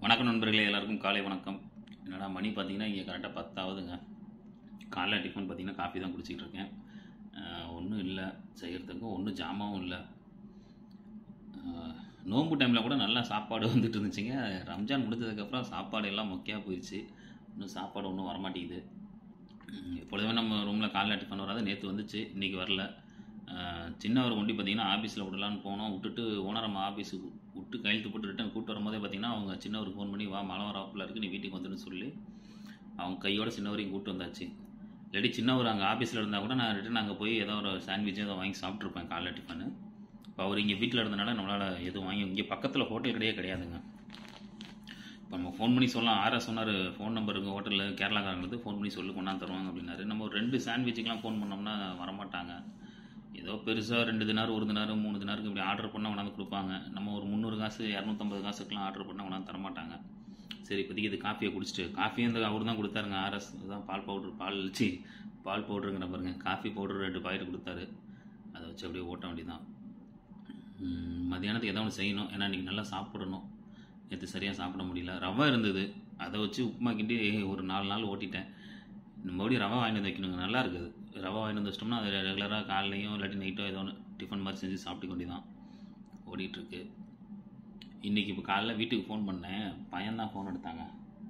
வணக்கம் நண்பர்களே எல்லாருக்கும் காலை வணக்கம் என்னடா மணி பார்த்தீங்கன்னா இங்கே கரெக்டாக பத்தாவதுங்க காலைல டிஃபன் பார்த்தீங்கன்னா காஃபி தான் குடிச்சிட்டு இருக்கேன் ஒன்றும் இல்லை செய்கிறதுக்கும் ஒன்றும் ஜாமாவும் இல்லை ஆஹ், நோன்பு டைமில் கூட நல்லா சாப்பாடு வந்துட்டு இருந்துச்சுங்க ரம்ஜான் முடிஞ்சதுக்கப்புறம் சாப்பாடு எல்லாம் மொக்கையாக போயிடுச்சு இன்னும் சாப்பாடு ஒன்றும் வரமாட்டேங்குது உம், எப்பொழுதுமே நம்ம ரூமில் காலைல டிஃபன் வராது நேற்று வந்துச்சு இன்றைக்கி வரல ஆஹ், சின்னவர் ஒண்டி பார்த்தீங்கன்னா ஆஃபீஸில் விடலான்னு போனோம் விட்டுட்டு ஓனரம்மா ஆஃபீஸுக்கு விட்டு கையெழுத்து போட்டு ரிட்டன் கூப்பிட்டு வரும்போதே பார்த்தீங்கன்னா அவங்க சின்னவருக்கு ஃபோன் பண்ணி வா மழை வராப்பில் இருக்குது நீ வீட்டுக்கு வந்துன்னு சொல்லி அவங்க கையோட சின்னவரையும் கூப்பிட்டு வந்தாச்சு இல்லாட்டி சின்னவர் அங்கே ஆஃபீஸில் இருந்தால் கூட நான் ரிட்டன் அங்கே போய் ஏதோ ஒரு சாண்ட்விச் ஏதோ வாங்கி சாப்பிட்ருப்பேன் காலைல டிஃபனு இப்போ அவர் இங்கே வீட்டில் இருந்தனால நம்மளால் எதுவும் வாங்கி இங்கே பக்கத்தில் ஹோட்டல் கிடையே கிடையாதுங்க இப்போ நம்ம ஃபோன் பண்ணி சொல்லலாம் ஆர்எஸ் சொன்னார் ஃபோன் நம்பர் இருக்குது ஹோட்டலில் கேரளாக்காரங்களுக்கு ஃபோன் பண்ணி சொல்லி கொண்டாந்து தருவாங்க அப்படின்னாரு நம்ம ஒரு ரெண்டு சாண்ட்விச்சுக்கெலாம் ஃபோன் பண்ணோம்னா வரமாட்டாங்க ஏதோ பெருசாக ரெண்டு தினார் ஒரு தினார் மூணு தினாருக்கு இப்படி ஆர்டர் பண்ணால் கொண்டாந்து கொடுப்பாங்க நம்ம ஒரு முந்நூறு காசு இரநூத்தம்பது காசுக்கெலாம் ஆர்டர் பண்ணால் கொண்டாந்து தரமாட்டாங்க சரி இப்போதைக்கு இது காஃபியை குடிச்சிட்டு காஃபியும் இந்த அவர் தான் கொடுத்தாருங்க ஆர்எஸ் தான் பால் பவுடர் பால் சி பால் பவுடருங்கிற பாருங்க காஃபி பவுடர் ரெண்டு பாக்கெட் கொடுத்தாரு அதை வச்சு அப்படியே ஓட்ட வேண்டியதான் மத்தியானத்துக்கு ஏதோ ஒன்று செய்யணும் ஏன்னா இன்றைக்கி நல்லா சாப்பிடணும் நேற்று சரியாக சாப்பிட முடியல ரவை இருந்தது அதை வச்சு உப்புமா கிண்டி ஒரு நாலு நாள் ஓட்டிட்டேன் மறுபடியும் ரவை வாங்கிட்டு வந்து வைக்கணுங்க நல்லா இருக்குது ரவை வாங்கிட்டு வந்து வச்சிட்டோம்னா அது ரெகுலராக காலையிலையும் இல்லாட்டி நைட்டோ ஏதோ ஒன்று டிஃபன் மாதிரி செஞ்சு சாப்பிட்டு கொண்டு தான் ஓடிட்டுருக்கு இன்றைக்கி இப்போ காலைல வீட்டுக்கு ஃபோன் பண்ணேன் பையன்தான் ஃபோன் எடுத்தாங்க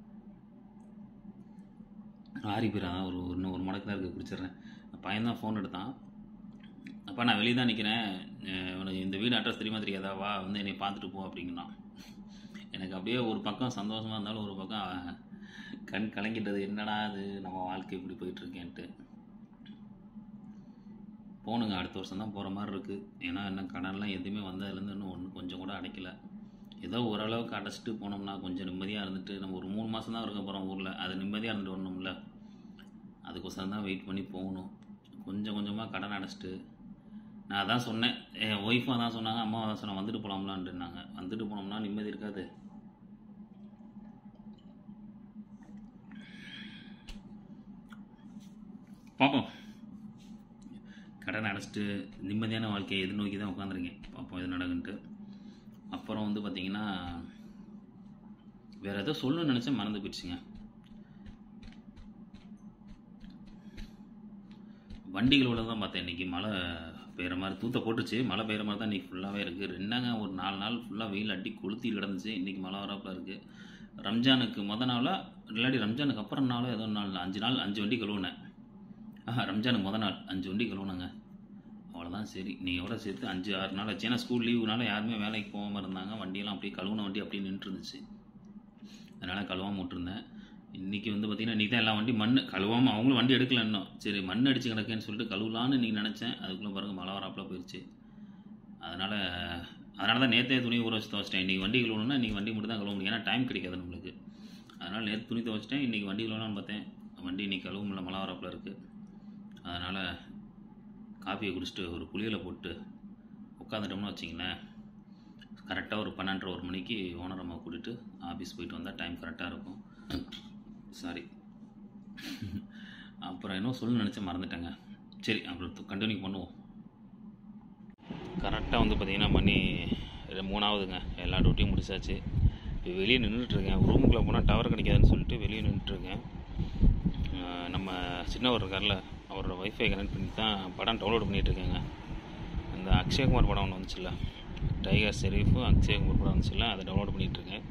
ஆரி பேர் அதான் ஒரு இன்னும் ஒரு மடக்கு தான் இருக்குது குடிச்சிடுறேன் பையன்தான் ஃபோன் எடுத்தான் அப்பா நான் வெளியே தான் நிற்கிறேன் உனக்கு இந்த வீடு அட்ரஸ் தெரியுமா தெரியாதா வா வந்து என்னை பார்த்துட்டு போ அப்படிங்கண்ணான் எனக்கு அப்படியே ஒரு பக்கம் சந்தோஷமாக இருந்தாலும் ஒரு பக்கம் கண் கலங்கிட்டது என்னடா அது நம்ம வாழ்க்கை இப்படி போயிட்டுருக்கேன்ட்டு போகணுங்க அடுத்த வருஷம் தான் போகிற மாதிரி இருக்குது ஏன்னா இன்னும் கடன்லாம் எதுவுமே வந்ததுலேருந்து இன்னும் ஒன்று கொஞ்சம் கூட அடைக்கல ஏதோ ஓரளவுக்கு அடைச்சிட்டு போனோம்னா கொஞ்சம் நிம்மதியாக இருந்துட்டு நம்ம ஒரு மூணு மாதம் தான் இருக்க போகிறோம் ஊரில் அது நிம்மதியாக இருந்துட்டு வரணும்ல அதுக்கோசரம் தான் வெயிட் பண்ணி போகணும் கொஞ்சம் கொஞ்சமாக கடன் அடைச்சிட்டு நான் அதான் சொன்னேன் என் ஒய்ஃபும் அதான் சொன்னாங்க அம்மா அதான் சொன்னாங்க வந்துட்டு போகலாம்லான்ட்டுனாங்க வந்துட்டு போனோம்னா நிம்மதி இருக்காது பார்ப்போம் கடன் அடைச்சிட்டு நிம்மதியான வாழ்க்கையை எதிர்நோக்கி தான் உட்காந்துருக்கேன் பார்ப்போம் எது நடக்குன்ட்டு அப்புறம் வந்து பார்த்திங்கன்னா வேறு ஏதோ சொல்லணும்னு நினச்சேன் மறந்து போயிடுச்சுங்க வண்டிகளோட தான் பார்த்தேன் இன்றைக்கி மழை பெய்கிற மாதிரி தூத்த போட்டுச்சு மழை பெய்கிற மாதிரி தான் இன்றைக்கி ஃபுல்லாகவே இருக்குது ரெண்டாங்க ஒரு நாலு நாள் ஃபுல்லாக வெயில் அடி கொளுத்தி கிடந்துச்சு இன்றைக்கி மழை வரப்பில் இருக்குது ரம்ஜானுக்கு மொதல் நாளாக இல்லாட்டி ரம்ஜானுக்கு அப்புறம் நாளும் ஏதோ ஒரு நாள் அஞ்சு நாள் அஞ்சு வண்டி கழுவுனேன் ஆஹா ரம்ஜானுக்கு மொதல் நாள் அஞ்சு வண்டி கழுவுனேங்க அவ்வளோதான் சரி நீங்கள் கூட சேர்த்து அஞ்சு ஆறு நாள் ஆச்சு ஏன்னா ஸ்கூல் லீவுனால யாருமே வேலைக்கு போகாமல் இருந்தாங்க வண்டியெல்லாம் அப்படியே கழுவுன வண்டி அப்படியே நின்றுட்டு இருந்துச்சு அதனால் கழுவாமல் விட்டுருந்தேன் இன்றைக்கி வந்து பார்த்திங்கன்னா இன்றைக்கி தான் எல்லா வண்டி மண் கழுவாமல் அவங்களும் வண்டி எடுக்கல இன்னும் சரி மண் அடிச்சு கிடக்கேன்னு சொல்லிட்டு கழுவலான்னு இன்றைக்கி நினச்சேன் அதுக்குள்ளே பாருங்கள் மழை வராப்பில் போயிடுச்சு அதனால் அதனால தான் நேற்றே துணி ஊற வச்சு துவச்சிட்டேன் இன்றைக்கி வண்டி கழுவணும்னா இன்றைக்கி வண்டி மட்டும் தான் கழுவ முடியும் ஏன்னா டைம் கிடைக்காது நம்மளுக்கு அதனால் நேற்று துணி துவச்சிட்டேன் இன்றைக்கி வண்டி கழுவலான்னு பார்த்தேன் வண்டி இன்றைக்கி கழுவ முடியல மழை வராப்பில் இருக்குது அதனால் காஃபியை குடிச்சிட்டு ஒரு குளியலை போட்டு உட்காந்துட்டோம்னு வச்சிங்களேன் கரெக்டாக ஒரு பன்னெண்டரை ஒரு மணிக்கு ஓனர் அம்மா கூட்டிகிட்டு ஆஃபீஸ் போயிட்டு வந்தால் டைம் கரெக்டாக இருக்கும் சாரி அப்புறம் என்ன சொல்லணும்னு நினச்சேன் மறந்துட்டேங்க சரி அப்புறம் கண்டினியூ பண்ணுவோம் கரெக்டாக வந்து பார்த்திங்கன்னா மணி ரெ- மூணாவதுங்க எல்லா டியூட்டியும் முடிச்சாச்சு இப்போ வெளியே நின்றுட்டுருக்கேன் ரூமுக்குள்ளே போனால் டவர் கிடைக்காதுன்னு சொல்லிட்டு வெளியே நின்றுட்டுருக்கேன் ஆஹ் நம்ம சின்னவர் இருக்கார்ல அவரோட ஒய்ஃபை கனெக்ட் பண்ணி தான் படம் டவுன்லோட் பண்ணிகிட்டு இருக்கேங்க இந்த அக்ஷயகுமார் படம் ஒன்று வந்துச்சுல்ல டைகர் ஷெரீஃபு அக்ஷயகுமார் படம் வந்துச்சுல்ல அதை டவுன்லோட் பண்ணிகிட்டு இருக்கேன்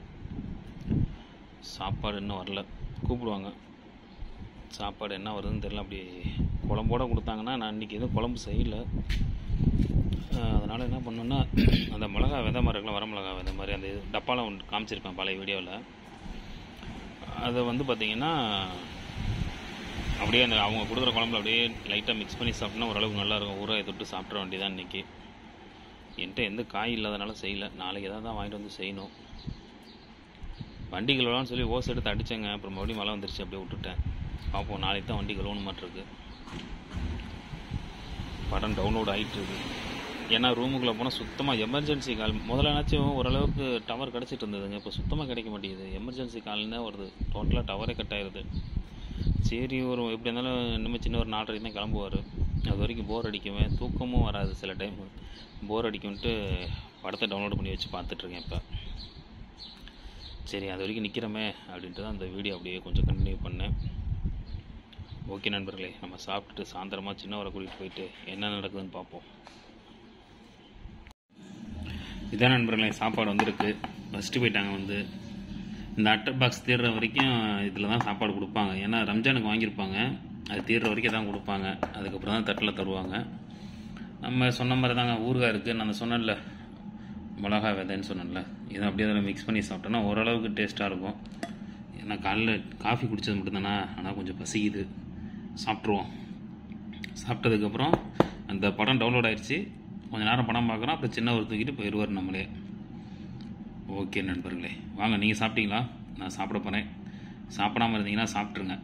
சாப்பாடு இன்னும் வரல கூப்பிடுவாங்க சாப்பாடு என்ன வருதுன்னு தெரியல அப்படி குழம்போட கொடுத்தாங்கன்னா நான் இன்றைக்கி எதுவும் குழம்பு செய்யல அதனால் என்ன பண்ணேன்னா அந்த மிளகா விதை மாதிரி இருக்குல்ல வர மிளகா விதை மாதிரி அந்த இது டப்பாலாம் ஒன்று காமிச்சிருப்பேன் பழைய வீடியோவில் அதை வந்து பார்த்திங்கன்னா அப்படியே அந்த அவங்க கொடுக்குற குழம்புல அப்படியே லைட்டாக மிக்ஸ் பண்ணி சாப்பிட்டோன்னா ஓரளவுக்கு நல்லாயிருக்கும் ஊறாயை தொட்டு சாப்பிட்ற வேண்டியதான் இன்றைக்கி என்கிட்ட எந்த காய் இல்லாதனால செய்யல நாளைக்கு எதாவது தான் வாங்கிட்டு வந்து செய்யணும் வண்டி கழுவலாம்னு சொல்லி ஓஸ் எடுத்து அடித்தேங்க அப்புறம் மறுபடியும் மழை வந்துருச்சு அப்படியே விட்டுட்டேன் பார்ப்போம் நாளைக்கு தான் வண்டி கழுவணும் மாட்டிருக்கு படம் டவுன்லோட் ஆகிட்டு இருக்கு ஏன்னா ரூமுக்குள்ளே போனால் சுத்தமாக எமர்ஜென்சி கால் முதல்லனாச்சும் ஓரளவுக்கு டவர் கிடச்சிட்டு இருந்ததுங்க இப்போ சுத்தமாக கிடைக்க மாட்டேங்குது எமர்ஜென்சி கால்னு தான் வருது டோட்டலாக டவரே கட் ஆயிடுது சரி ஒரு எப்படி இருந்தாலும் இன்னும் சின்ன ஒரு நாலரைக்கு தான் கிளம்புவார் அது வரைக்கும் போர் அடிக்குவேன் தூக்கமும் வராது சில டைம் போர் அடிக்கும்ட்டு படத்தை டவுன்லோட் பண்ணி வச்சு பார்த்துட்ருக்கேன் இப்போ சரி அது வரைக்கும் நிற்கிறோமே அப்படின்ட்டு தான் அந்த வீடியோ அப்படியே கொஞ்சம் கண்டினியூ பண்ணேன் ஓகே நண்பர்களே நம்ம சாப்பிட்டுட்டு சாயந்தரமாக சின்னவரை கூட்டிகிட்டு போயிட்டு என்ன நடக்குதுன்னு பார்ப்போம் இதான் நண்பர்களே சாப்பாடு வந்திருக்கு ஃபஸ்ட்டு போயிட்டாங்க வந்து இந்த அட்டை பாக்ஸ் தீர்ற வரைக்கும் இதில் தான் சாப்பாடு கொடுப்பாங்க ஏன்னா ரம்ஜானுக்கு வாங்கியிருப்பாங்க அது தீர்ற வரைக்கும் தான் கொடுப்பாங்க அதுக்கப்புறம் தான் தட்டில் தருவாங்க நம்ம சொன்ன மாதிரி தாங்க ஊறுகாய் இருக்குது நான் சொன்னேன்ல மிளகா விதைன்னு சொன்னேன்ல இதை அப்படியே அதில் மிக்ஸ் பண்ணி சாப்பிட்டோன்னா ஓரளவுக்கு டேஸ்ட்டாக இருக்கும் ஏன்னா காலைல காஃபி குடித்தது மட்டும்தானே ஆனால் கொஞ்சம் பசிக்குது சாப்பிட்ருவோம் சாப்பிட்டதுக்கப்புறம் அந்த படம் டவுன்லோட் ஆயிடுச்சு கொஞ்ச நேரம் படம் பார்க்குறோம் அப்புறம் சின்ன ஒரு தூக்கிட்டு போயிடுவார் நம்மளே ஓகே நண்பர்களே வாங்க நீங்கள் சாப்பிட்டீங்களா நான் சாப்பிட போகிறேன் சாப்பிடாம இருந்தீங்கன்னா சாப்பிட்ருங்க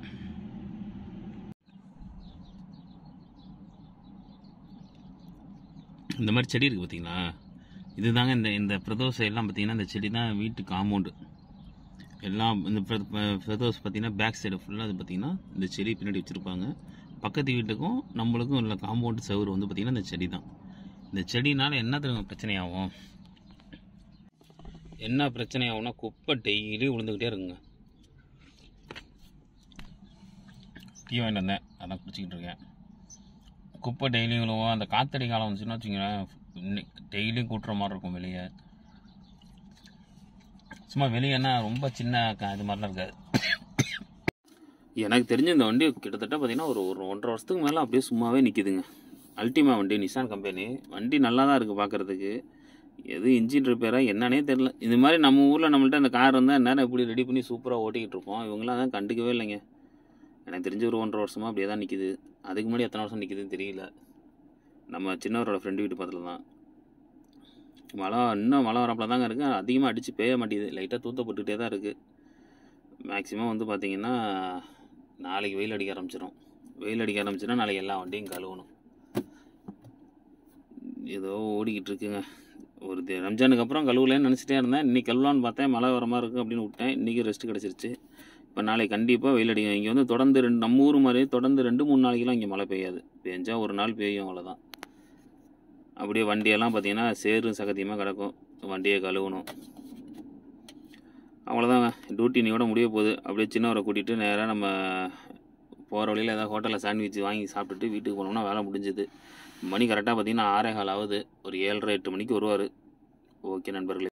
இந்த மாதிரி செடி இருக்குது பார்த்தீங்களா இதுதாங்க இந்த இந்த பிரதோஷம் எல்லாம் பார்த்தீங்கன்னா இந்த செடி தான் வீட்டு காம்பவுண்டு எல்லாம் இந்த பிரதோஷ் பார்த்தீங்கன்னா பேக் சைடு ஃபுல்லாக அது பார்த்தீங்கன்னா இந்த செடி பின்னாடி வச்சுருப்பாங்க பக்கத்து வீட்டுக்கும் நம்மளுக்கும் உள்ள காம்பவுண்டு செவரு வந்து பார்த்திங்கன்னா இந்த செடி தான் இந்த செடினால் என்ன தெரியுமா பிரச்சனையாகும் என்ன பிரச்சனை ஆகும்னா குப்பை டெய்லி விழுந்துக்கிட்டே இருக்குங்க டீ வாங்கிட்டு வந்தேன் அதான் குடிச்சிக்கிட்டு இருக்கேன் குப்பை டெய்லியும் விழுவோம் அந்த காத்தடி காலம் வந்துச்சுன்னா வச்சுங்களேன் டெய்லியும் கூட்டுற மாதிரி இருக்கும் வெளியே சும்மா வெளியேன்னா ரொம்ப சின்ன க- இது மாதிரிலாம் இருக்காது எனக்கு தெரிஞ்ச இந்த வண்டி கிட்டத்தட்ட பார்த்தீங்கன்னா ஒரு ஒரு ஒன்றரை வருஷத்துக்கு மேலே அப்படியே சும்மாவே நிற்கிதுங்க அல்டிமா வண்டி நிசான் கம்பெனி வண்டி நல்லா தான் இருக்குது பார்க்குறதுக்கு எது இன்ஜின் ரிப்பேரா என்னன்னே தெரில இது மாதிரி நம்ம ஊரில் நம்மள்ட்ட அந்த கார் இருந்தால் நேரம் இப்படி ரெடி பண்ணி சூப்பராக ஓட்டிக்கிட்டு இருப்போம் இவங்களாம் தான் கண்டுக்கவே இல்லைங்க எனக்கு தெரிஞ்ச ஒரு ஒன்றரை வருஷமாக அப்படியே தான் நிற்கிது அதுக்கு முன்னாடி எத்தனை வருஷம் நிற்கிதுன்னு தெரியல நம்ம சின்னவரோட ஃப்ரெண்டு வீட்டு பக்கத்தில் தான் மழை இன்னும் மழை வரப்பில் தாங்க இருக்குது அதிகமாக அடித்து பெய்ய மாட்டேங்குது லைட்டாக தூத்தப்பட்டுக்கிட்டே தான் இருக்குது மேக்ஸிமம் வந்து பார்த்திங்கன்னா நாளைக்கு வெயில் அடிக்க ஆரம்பிச்சிடும் வெயில் அடிக்க ஆரம்பிச்சுன்னா நாளைக்கு எல்லா வண்டியும் கழுவணும் ஏதோ ஓடிக்கிட்டு இருக்குங்க ஒரு தி- ரம்ஜானுக்கு அப்புறம் கழுவலன்னு நினச்சிட்டே இருந்தேன் இன்னைக்கு கழுவலான்னு பார்த்தேன் மழை வர மாதிரி இருக்குது அப்படின்னு விட்டேன் இன்றைக்கி ரெஸ்ட் கிடச்சிருச்சு இப்போ நாளைக்கு கண்டிப்பாக வெயில் அடிக்கும் இங்கே வந்து தொடர்ந்து ரெண்டு நம்ம ஊர் மாதிரி தொடர்ந்து ரெண்டு மூணு நாளைக்கெல்லாம் இங்கே மழை பெய்யாது பெஞ்சா ஒரு நாள் பெய்யும் அவ்வளோதான் அப்படியே வண்டியெல்லாம் பார்த்தீங்கன்னா சேரும் சகதியமாக கிடக்கும் வண்டியை கழுவணும் அவ்வளோதாங்க டியூட்டி இன்னையோட முடிய போகுது அப்படியே சின்னவரை கூட்டிகிட்டு நேராக நம்ம போகிற வழியில் ஏதாவது ஹோட்டலில் சாண்ட்விச் வாங்கி சாப்பிட்டுட்டு வீட்டுக்கு போனோம்னா வேலை முடிஞ்சுது மணி கரெக்டாக பார்த்தீங்கன்னா ஆறே கால் ஆகுது ஒரு ஏழரை எட்டு மணிக்கு வருவார் ஓகே நண்பர்களே